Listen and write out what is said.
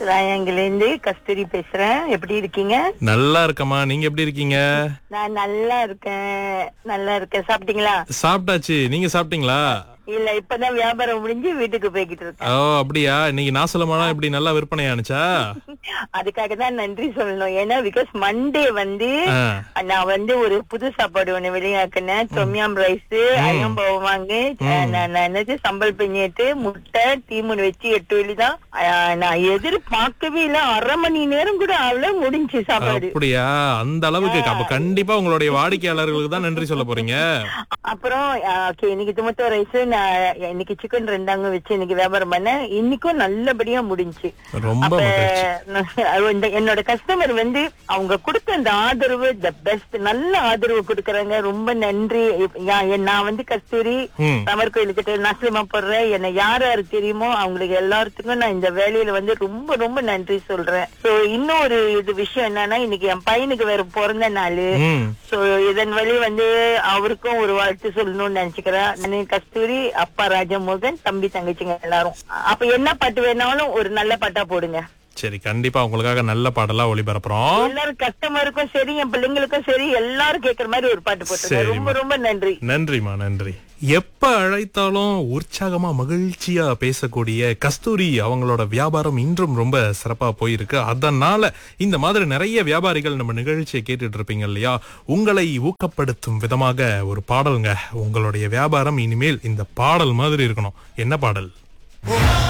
ராயங்கில இருந்து கஸ்தூரி பேசுறேன் எப்படி இருக்கீங்க நல்லா இருக்கம்மா நீங்க எப்படி இருக்கீங்க நான் நல்லா இருக்கேன் நல்லா இருக்கேன் சாப்பிட்டீங்களா சாப்பிட்டாச்சு நீங்க சாப்பிட்டீங்களா இல்ல இப்பதான் வியாபாரம் முடிஞ்சு வீட்டுக்கு போய்கிட்டு இருக்கேன் ஓ அப்படியா இன்னைக்கு நாசலமானா இப்படி நல்லா விற்பனை ஆனுச்சா அதுக்காக தான் நன்றி சொல்லணும் ஏன்னா பிகாஸ் மண்டே வந்து ஆ. நான் வந்து ஒரு புது சாப்பாடு ஒண்ணு வெளியாக்குனேன் தொம்யாம் ரைஸ் அயம்பவம் வாங்கு நான் என்னது சம்பல் பிஞ்சிட்டு முட்டை தீமுன் வச்சு எட்டு வெள்ளி தான் நான் எதிர்பார்க்கவே இல்ல அரை மணி நேரம் கூட ஆகல முடிஞ்சு சாப்பாடு அப்படியா அந்த அளவுக்கு அப்ப கண்டிப்பா உங்களுடைய வாடிக்கையாளர்களுக்கு தான் நன்றி சொல்ல போறீங்க அப்புறம் ஓகே இன்னைக்கு டொமேட்டோ ரைஸ் நான் இன்னைக்கு சிக்கன் ரெண்டாங்க வச்சு இன்னைக்கு வியாபாரம் பண்ணேன் இன்னைக்கும் நல்லபடியா முடிஞ்சு ரொம்ப அப்ப மகிழ்ச்சி நான் இந்த என்னோட கஸ்டமர் வந்து அவங்க கொடுத்த அந்த ஆதரவு த பெஸ்ட் நல்ல ஆதரவு கொடுக்கறாங்க ரொம்ப நன்றி இப்ப யா- என் நான் வந்து கஸ்தூரி ம். ராமர் கோயிலுக்கிட்ட நசலமா போடுறேன் என்ன யார் யாரு தெரியுமோ அவங்களுக்கு எல்லாத்துக்கும் நான் இந்த வேலையில வந்து ரொம்ப ரொம்ப நன்றி சொல்றேன் சோ இன்னொரு இது விஷயம் என்னன்னா இன்னைக்கு என் பையனுக்கு வேற பிறந்த நாள் ம் சோ இதன் வழி வந்து அவருக்கும் ஒரு வாழ்த்து சொல்லணும்னு நினைச்சுக்கிறேன் நானு கஸ்தூரி அப்பா ராஜமோகன் தம்பி தங்கச்சிங்க எல்லாரும் அப்ப என்ன பாட்டு வேணாலும் ஒரு நல்ல பாட்டா போடுங்க சரி கண்டிப்பா உங்களுக்காக நல்ல பாடலா ஒளிபரப்புறோம் எல்லாரும் கஸ்டமருக்கும் சரி என் பிள்ளைங்களுக்கும் சரி எல்லாரும் கேக்குற மாதிரி ஒரு பாட்டு போட்டுருங்க சரிம்மா. ரொம்ப ரொம்ப நன்றி நன்றிமா நன்றி எப்ப அழைத்தாலும் உற்சாகமா மகிழ்ச்சியா பேசக்கூடிய கஸ்தூரி அவங்களோட வியாபாரம் இன்றும் ரொம்ப சிறப்பா போயிருக்கு அதனால இந்த மாதிரி நிறைய வியாபாரிகள் நம்ம நிகழ்ச்சியை கேட்டுட்டு இருப்பீங்க இல்லையா உங்களை ஊக்கப்படுத்தும் விதமாக ஒரு பாடலுங்க உங்களுடைய வியாபாரம் இனிமேல் இந்த பாடல் மாதிரி இருக்கணும் என்ன பாடல்